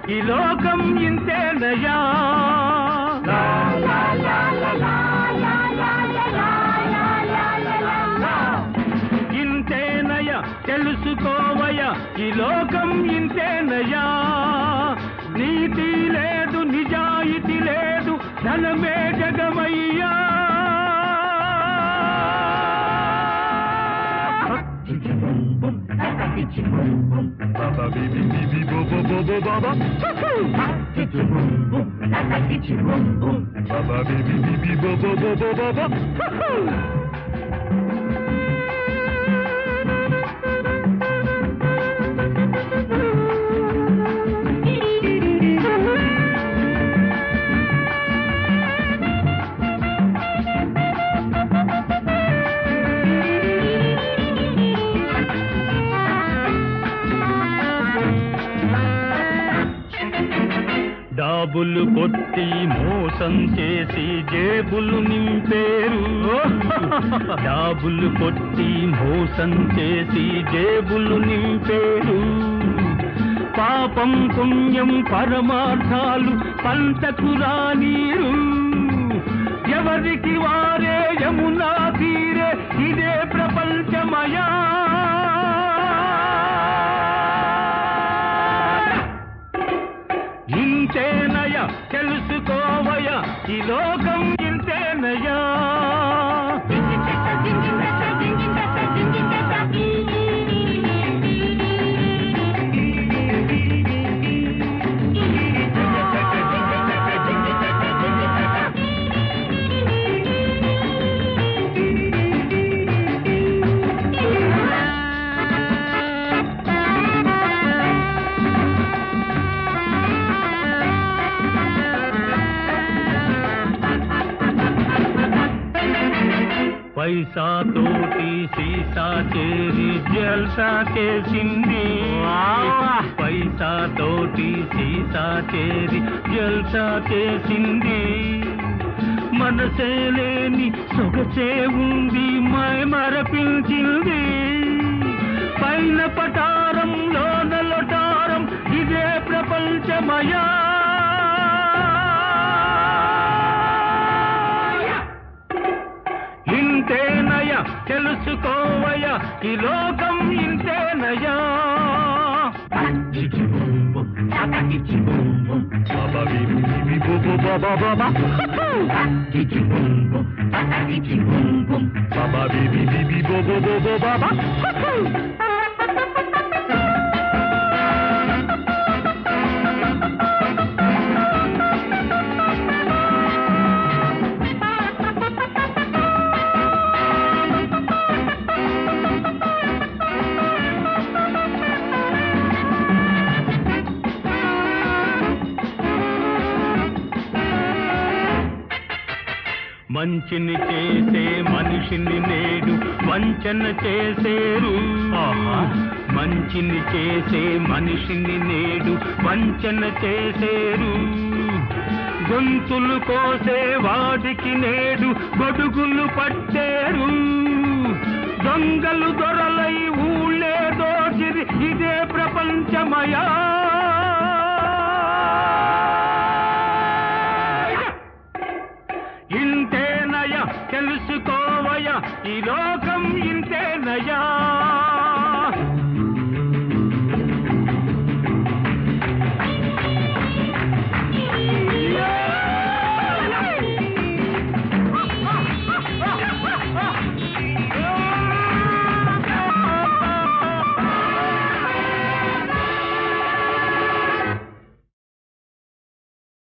ఈ లోకం ఇంతేనయా ఇంతేనయ తెలుసుకోవయ ఈ లోకం ఇంతేనయా నీతి లేదు నిజాయితీ లేదు ధనమే జగమయ్యా Baba bibi bibi bo bo bo bo baba. Baba bibi bibi bo bo bo bo baba. డాబులు కొట్టి మోసం చేసి జేబులు నింపేరు డాబులు కొట్టి మోసం చేసి జేబులు నింపేరు పాపం పుణ్యం పరమార్థాలు పంటకు రానీరు ఎవరికి వారే యమునా తీరే ఇదే ప్రపంచమయా ఇంతేనయ తెలుసుకోవయ ఈ లోకం ఇంతేనయా పైసా తోటి సీసా చేరి జల్సా చేసింది పైసా తోటి సీసా చేరి జల్సా చేసింది మనసే లేని సొగసే ఉంది మై మరపించింది పైన పటారంలో నలటారం ఇదే ప్రపంచమయా ఇంతేనయ తెలుసుకోవయ ఈ లోకం ఇంతేనయా Baba bibi bibi bo bo baba baba. Baba bibi bibi bo bo bo bo baba. మంచిని చేసే మనిషిని నేడు వంచన చేసేరు మంచిని చేసే మనిషిని నేడు వంచన చేసేరు గొంతులు కోసే వాడికి నేడు గొడుగులు పట్టేరు దొంగలు దొరలై ఊళ్ళే దోచిరి ఇదే ప్రపంచమయా